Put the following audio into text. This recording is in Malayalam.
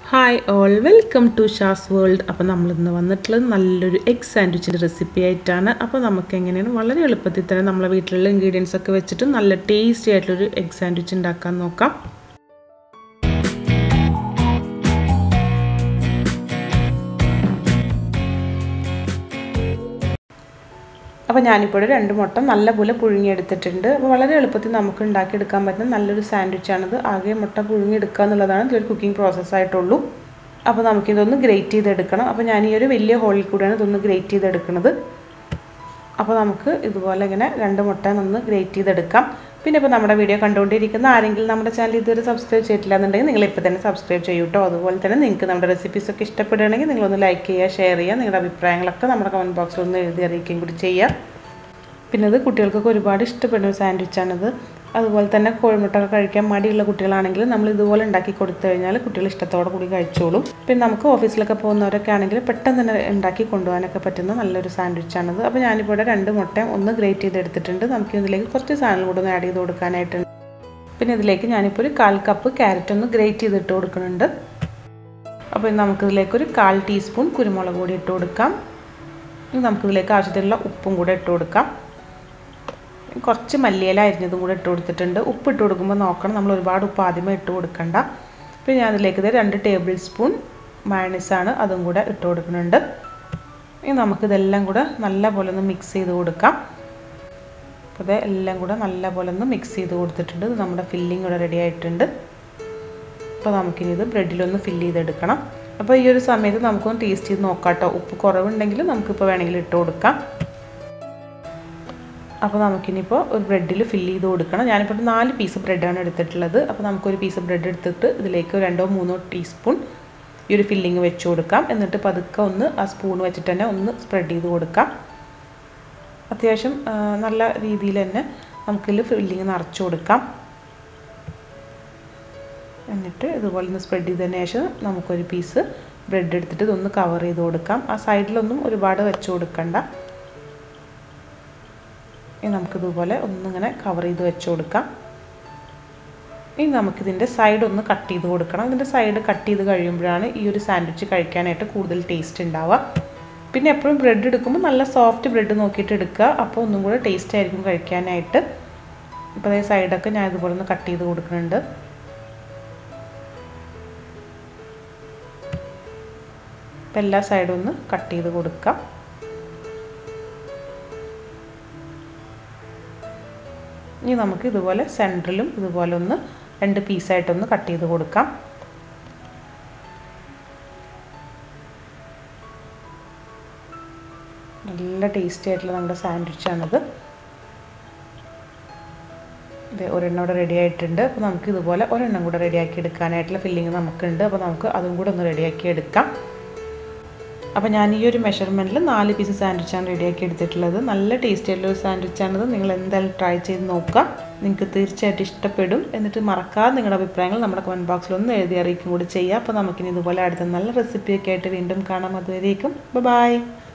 hi all welcome to Shaz world അപ്പോൾ നമ്മളിന്ന് വന്നിട്ടുള്ളത് നല്ലൊരു എഗ് സാൻഡ്വിച്ചിൻ്റെ റെസിപ്പി ആയിട്ടാണ് അപ്പോൾ നമുക്ക് എങ്ങനെയാണ് വളരെ എളുപ്പത്തിൽ തന്നെ നമ്മളെ വീട്ടിലുള്ള ഇൻഗ്രീഡിയൻസ് ഒക്കെ വെച്ചിട്ട് നല്ല ടേസ്റ്റി ആയിട്ടുള്ളൊരു എഗ് സാൻഡ്വിച്ച് ഉണ്ടാക്കാൻ നോക്കാം അപ്പോൾ ഞാനിപ്പോൾ രണ്ട് മുട്ട നല്ലപോലെ പുഴുങ്ങിയെടുത്തിട്ടുണ്ട് അപ്പോൾ വളരെ എളുപ്പത്തിൽ നമുക്ക് ഉണ്ടാക്കിയെടുക്കാൻ പറ്റുന്ന നല്ലൊരു സാൻഡ്വിച്ചാണിത് ആകെ മുട്ട പുഴുങ്ങിയെടുക്കുക എന്നുള്ളതാണ് ഇതിലൊരു കുക്കിംഗ് പ്രോസസ്സായിട്ടുള്ളൂ അപ്പോൾ നമുക്കിതൊന്ന് ഗ്രേറ്റ് ചെയ്തെടുക്കണം അപ്പോൾ ഞാൻ ഈ ഒരു വലിയ ഹോളിൽ കൂടെയാണ് ഇതൊന്ന് ഗ്രേറ്റ് ചെയ്തെടുക്കുന്നത് അപ്പോൾ നമുക്ക് ഇതുപോലെ ഇങ്ങനെ രണ്ട് മുട്ട ഒന്ന് ഗ്രേറ്റ് ചെയ്തെടുക്കാം പിന്നെ ഇപ്പോൾ നമ്മുടെ വീഡിയോ കണ്ടുകൊണ്ടിരിക്കുന്ന ആരെങ്കിലും നമ്മുടെ ചാനൽ ഇതുവരെ സബ്സ്ക്രൈബ് ചെയ്തിട്ടില്ല എന്നുണ്ടെങ്കിൽ നിങ്ങൾ ഇപ്പോൾ തന്നെ സബ്സ്ക്രൈബ് ചെയ്യൂ കേട്ടോ അതുപോലെ തന്നെ നിങ്ങൾക്ക് നമ്മുടെ റെസിപ്പീസൊക്കെ ഇഷ്ടപ്പെടുകയാണെങ്കിൽ നിങ്ങളൊന്ന് ലൈക്ക് ചെയ്യുക ഷെയർ ചെയ്യുക നിങ്ങളുടെ അഭിപ്രായങ്ങളൊക്കെ നമ്മുടെ കമൻറ്റ് ബോക്സിൽ ഒന്ന് എഴുതി അറിയിക്കുകയും കൂടി ചെയ്യുക പിന്നെ ഇത് കുട്ടികൾക്കൊക്കെ ഒരുപാട് ഇഷ്ടപ്പെടുന്ന ഒരു സാൻഡ്വിച്ചാണിത് അതുപോലെ തന്നെ കോഴിമുട്ടൊക്കെ കഴിക്കാൻ മടിയുള്ള കുട്ടികളാണെങ്കിൽ നമ്മൾ ഇതുപോലെ ഉണ്ടാക്കി കൊടുത്തു കഴിഞ്ഞാൽ കുട്ടികൾ ഇഷ്ടത്തോടെ കൂടി കഴിച്ചോളും പിന്നെ നമുക്ക് ഓഫീസിലൊക്കെ പോകുന്നവരൊക്കെ ആണെങ്കിൽ പെട്ടെന്ന് തന്നെ ഉണ്ടാക്കി കൊണ്ടുപോകാനൊക്കെ പറ്റുന്ന നല്ലൊരു സാൻഡ്വിച്ചാണിത് അപ്പോൾ ഞാനിപ്പോൾ ഇവിടെ രണ്ട് മുട്ടയും ഒന്ന് ഗ്രേറ്റ് ചെയ്തെടുത്തിട്ടുണ്ട് നമുക്ക് ഇതിലേക്ക് കുറച്ച് സാധനങ്ങൾ കൂടെ ഒന്ന് ആഡ് ചെയ്ത് കൊടുക്കാനായിട്ടുണ്ട് പിന്നെ ഇതിലേക്ക് ഞാനിപ്പോൾ ഒരു കാൽ കപ്പ് ക്യാരറ്റ് ഒന്ന് ഗ്രേറ്റ് ചെയ്തിട്ട് കൊടുക്കുന്നുണ്ട് അപ്പോൾ നമുക്കിതിലേക്ക് ഒരു കാൽ ടീസ്പൂൺ കുരുമുളക് പൊടി ഇട്ട് കൊടുക്കാം നമുക്കിതിലേക്ക് ആവശ്യത്തിനുള്ള ഉപ്പും കൂടെ ഇട്ട് കൊടുക്കാം കുറച്ച് മല്ലിയില അരിഞ്ഞതും കൂടെ ഇട്ട് കൊടുത്തിട്ടുണ്ട് ഉപ്പ് ഇട്ട് കൊടുക്കുമ്പോൾ നോക്കണം നമ്മൾ ഒരുപാട് ഉപ്പ് ആദ്യമേ ഇട്ട് കൊടുക്കണ്ട പിന്നെ ഞാൻ അതിലേക്ക് ഇത് രണ്ട് ടേബിൾ സ്പൂൺ മയണീസാണ് അതും കൂടെ ഇട്ട് കൊടുക്കുന്നുണ്ട് ഇനി നമുക്കിതെല്ലാം കൂടെ നല്ല പോലെ ഒന്ന് മിക്സ് ചെയ്ത് കൊടുക്കാം അപ്പോൾ ഇത് എല്ലാം കൂടെ നല്ല പോലെ ഒന്ന് മിക്സ് ചെയ്ത് കൊടുത്തിട്ടുണ്ട് ഇത് നമ്മുടെ ഫില്ലിംഗ് ഇവിടെ റെഡി ആയിട്ടുണ്ട് അപ്പോൾ നമുക്കിനി ഇത് ബ്രെഡിലൊന്ന് ഫില്ല് ചെയ്തെടുക്കണം അപ്പോൾ ഈ ഒരു സമയത്ത് നമുക്കൊന്ന് ടേസ്റ്റ് ചെയ്ത് നോക്കാം കേട്ടോ ഉപ്പ് കുറവുണ്ടെങ്കിൽ നമുക്കിപ്പോൾ വേണമെങ്കിൽ ഇട്ട് കൊടുക്കാം അപ്പോൾ നമുക്കിനിപ്പോൾ ഒരു ബ്രെഡിൽ ഫില്ല് ചെയ്ത് കൊടുക്കണം ഞാനിപ്പോൾ ഒരു നാല് പീസ് ബ്രെഡാണ് എടുത്തിട്ടുള്ളത് അപ്പോൾ നമുക്കൊരു പീസ് ബ്രെഡ് എടുത്തിട്ട് ഇതിലേക്ക് രണ്ടോ മൂന്നോ ടീസ്പൂൺ ഈ ഒരു ഫില്ലിങ് വെച്ച് കൊടുക്കാം എന്നിട്ട് പതുക്കെ ഒന്ന് ആ സ്പൂൺ വെച്ചിട്ട് തന്നെ ഒന്ന് സ്പ്രെഡ് ചെയ്ത് കൊടുക്കാം അത്യാവശ്യം നല്ല രീതിയിൽ തന്നെ നമുക്കിതിൽ ഫില്ലിങ് നിറച്ച് കൊടുക്കാം എന്നിട്ട് ഇതുപോലെ ഒന്ന് സ്പ്രെഡ് ചെയ്തതിന് ശേഷം നമുക്കൊരു പീസ് ബ്രെഡ് എടുത്തിട്ട് ഇതൊന്ന് കവർ ചെയ്ത് കൊടുക്കാം ആ സൈഡിലൊന്നും ഒരുപാട് വെച്ച് കൊടുക്കണ്ട ഇനി നമുക്കിതുപോലെ ഒന്നിങ്ങനെ കവർ ചെയ്ത് വെച്ച് കൊടുക്കാം ഇനി നമുക്കിതിൻ്റെ സൈഡ് ഒന്ന് കട്ട് ചെയ്ത് കൊടുക്കണം ഇതിൻ്റെ സൈഡ് കട്ട് ചെയ്ത് കഴിയുമ്പോഴാണ് ഈ ഒരു സാൻഡ്വിച്ച് കഴിക്കാനായിട്ട് കൂടുതൽ ടേസ്റ്റ് ഉണ്ടാവുക പിന്നെ എപ്പോഴും ബ്രെഡ് എടുക്കുമ്പോൾ നല്ല സോഫ്റ്റ് ബ്രെഡ് നോക്കിയിട്ട് എടുക്കുക അപ്പോൾ ഒന്നും കൂടെ ടേസ്റ്റ് ആയിരിക്കും കഴിക്കാനായിട്ട് ഇപ്പോൾ അതേ സൈഡൊക്കെ ഞാൻ ഇതുപോലെ ഒന്ന് കട്ട് ചെയ്ത് കൊടുക്കുന്നുണ്ട് ഇപ്പം എല്ലാ സൈഡും ഒന്ന് കട്ട് ചെയ്ത് കൊടുക്കാം ഇനി നമുക്ക് ഇതുപോലെ സെൻറ്ററിലും ഇതുപോലെ ഒന്ന് രണ്ട് പീസായിട്ടൊന്ന് കട്ട് ചെയ്ത് കൊടുക്കാം നല്ല ടേസ്റ്റി ആയിട്ടുള്ള നമ്മുടെ സാൻഡ്വിച്ചാണിത് ഇത് ഒരെണ്ണം കൂടെ റെഡി ആയിട്ടുണ്ട് അപ്പോൾ നമുക്ക് ഇതുപോലെ ഒരെണ്ണം കൂടെ റെഡിയാക്കി എടുക്കാനായിട്ടുള്ള ഫില്ലിങ് നമുക്കുണ്ട് അപ്പോൾ നമുക്ക് അതും കൂടെ ഒന്ന് റെഡിയാക്കി എടുക്കാം അപ്പോൾ ഞാൻ ഈ ഒരു മെഷർമെൻറ്റിൽ നാല് പീസ് സാൻഡ്വിച്ചാണ് റെഡിയാക്കി എടുത്തിട്ടുള്ളത് നല്ല ടേസ്റ്റി ആയിട്ടുള്ള ഒരു സാൻഡ്വിച്ചാണിത് നിങ്ങൾ എന്തായാലും ട്രൈ ചെയ്ത് നോക്കുക നിങ്ങൾക്ക് തീർച്ചയായിട്ടും ഇഷ്ടപ്പെടും എന്നിട്ട് മറക്കാതെ നിങ്ങളുടെ അഭിപ്രായങ്ങൾ നമ്മുടെ കമൻറ്റ് ബോക്സിൽ ഒന്ന് എഴുതി അറിയിക്കും കൂടി ചെയ്യുക അപ്പോൾ നമുക്കിനി ഇതുപോലെ അടുത്ത നല്ല റെസിപ്പിയൊക്കെ ആയിട്ട് വീണ്ടും കാണാം അതുവരേക്കും ബൈ